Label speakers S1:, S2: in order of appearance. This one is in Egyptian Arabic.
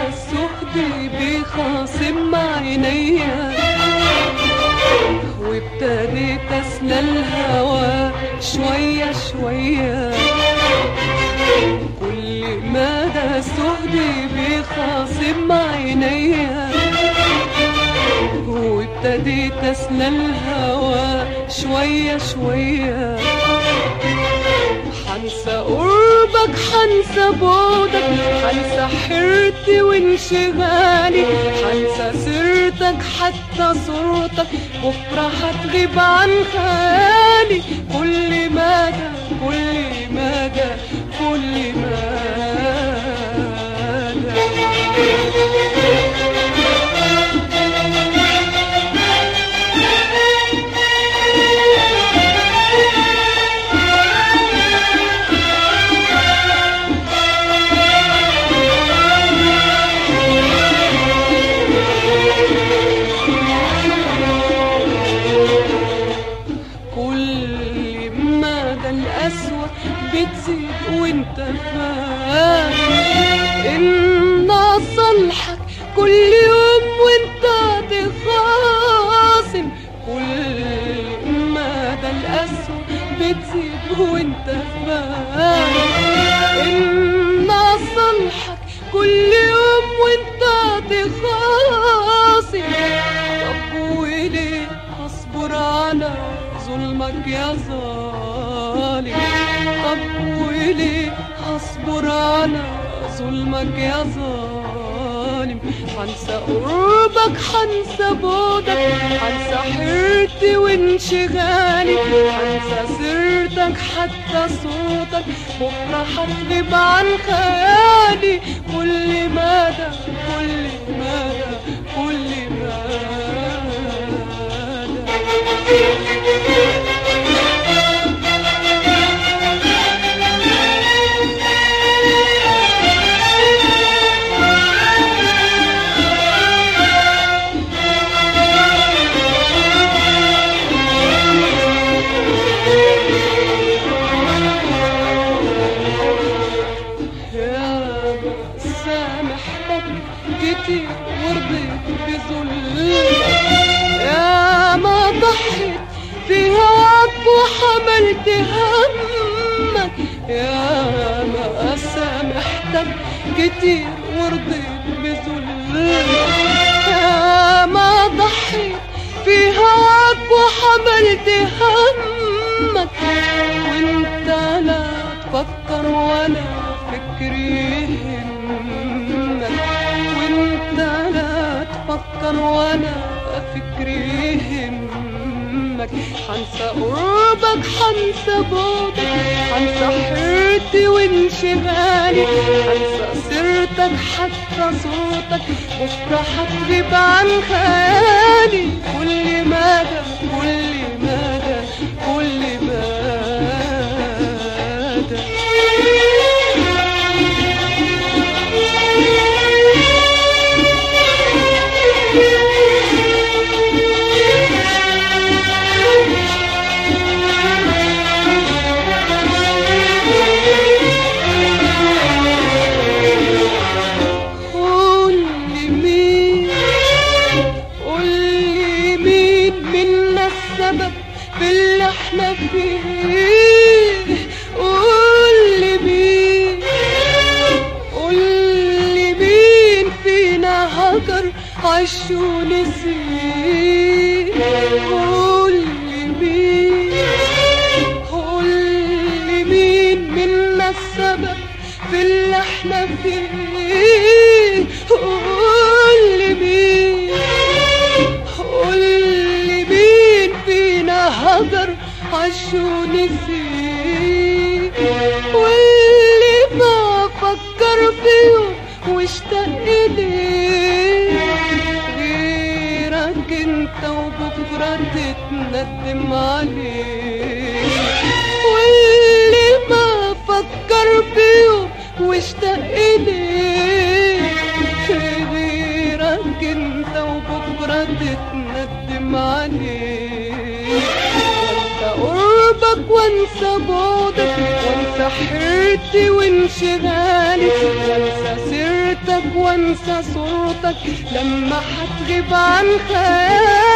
S1: السهد بيخاصم مع عينيا وابتديت اسلى الهوى شوية شوية كل مدى السهد بيخاصم مع عينيا وابتديت اسلى الهوى شوية شوية حنسى قربك حنسى بعدك حنسى حيرتي وانشغالي حنسى سيرتك حتى صورتك بكرة هتغيب عن خيالي كل مدى كل مدى كل مدى كل مدى القسوة بتزيد وانت فاهم ان اصلحك كل يوم وانت تخاصم كل مدى القسوة بتزيد وانت فاهم ان اصلحك كل يوم وانت تخاصم طب وليه اصبر على ظلمك يا ظالم طب وليه اصبر على ظلمك يا ظالم حنسى قربك حنسى بعدك حنسى حيرتي وانشغالي حنسى سيرتك حتى صوتك بكرة هتغيب عن خيالي كل مدى كل مدى كل مدى يا سامحتك كتير ورضيت بذلك يا ما ضحيت في هواك وحملت همك يا ما سامحتك كتير ورضيت بذلك يا ما ضحيت في هواك وحملت همك وانت لا تفكر ولا فكري يهمك وانت لا تفكر ولا فكري يهمك حنسى قربك حنسى بعدك حنسى حيرتي وانشغالي حنسى سيرتك حتى صوتك بكرة هتغيب عن خيالي كل مدى كل مدى كل مدى قول لي مين قول لي مين منا السبب في اللي احنا فيه قول لي مين قول لي مين فينا هجر عش ونسيه قول لي مين قول لي مين منا السبب في اللي احنا فيه قول لي مين قول لي مين فينا هجر عشوني فيه واللي ما فكر فيه واشتاق ليه غيرك انت وبكره تتندم عليه واللي ما فكر فيه واشتاق ليه غيرك انت وبكره تتندم عليه وانت قربك وانسى بعدك وانسى حيرتي وانشغالي وانسى سيرتك قربك وانسى صورتك لما هتغيب عن خيالي